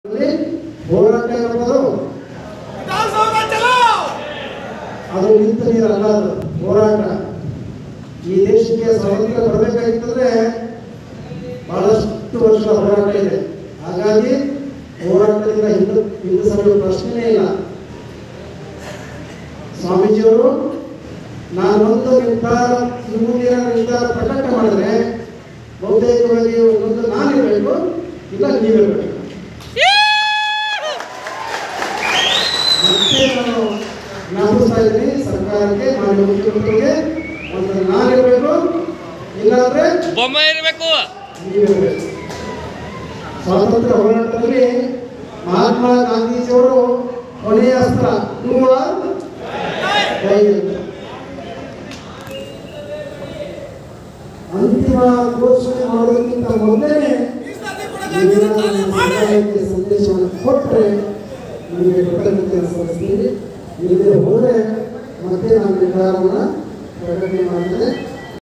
ಅಲ್ಲಿ ಹೋರಾಟ ಇರ್ಬೋದು ಅದು ನಿಂತ ನೀರಲ್ಲ ಅದು ಹೋರಾಟ ಈ ದೇಶಕ್ಕೆ ಸ್ವಾತಂತ್ರ್ಯ ಬರಬೇಕಾಗಿತ್ತಂದ್ರೆ ಬಹಳಷ್ಟು ವರ್ಷಗಳ ಹೋರಾಟ ಇದೆ ಹಾಗಾಗಿ ಹೋರಾಟದಿಂದ ಹಿಂದೆ ಹಿಂದೆ ಸರಿಯುವ ಪ್ರಶ್ನೆನೇ ಇಲ್ಲ ಸ್ವಾಮೀಜಿಯವರು ನಾನೊಂದು ನಿರ್ಧಾರ ಈ ಮುಂದಿನ ನಿರ್ಧಾರ ಪ್ರಕಟ ಮಾಡಿದ್ರೆ ಬಹುತೇಕವಾಗಿ ಒಂದು ನಾನಿರಬೇಕು ಇಲ್ಲ ನೀವಿರಬೇಕು ಮತ್ತೆ ನಾನು ಜ್ಞಾಪಿಸ್ತಾ ಇದ್ದೀನಿ ಸರ್ಕಾರಕ್ಕೆ ಮಾನ್ಯ ಮುಖ್ಯಮಂತ್ರಿಗೆ ಒಂದು ನಾನಿರಬೇಕು ಇಲ್ಲಾಂದ್ರೆ ಬೊಮ್ಮ ಇರಬೇಕು ನೀವಿರಬೇಕು ಸ್ವಾತಂತ್ರ್ಯ ಹೋರಾಟದಲ್ಲಿ ಮಹಾತ್ಮ ಗಾಂಧೀಜಿಯವರು ಕೊನೆಯ ಅಸ್ತ್ರ ನೂರ ಅಂತಿಮ ಘೋಷಣೆ ಮಾಡೋದಕ್ಕಿಂತ ಮೊದಲೇ ಸಮುದಾಯಕ್ಕೆ ಸಂದೇಶವನ್ನು ಕೊಟ್ಟರೆ ನಿಮಗೆ ಕೃತಜ್ಞತೆಯನ್ನು ಸಲ್ಲಿಸ್ತೀನಿ ಇಲ್ಲದೆ ಹೋದರೆ ಮತ್ತೆ ನಾನು ನಿರ್ಧಾರವನ್ನು ಪ್ರಕಟಣೆ ಮಾಡಿದರೆ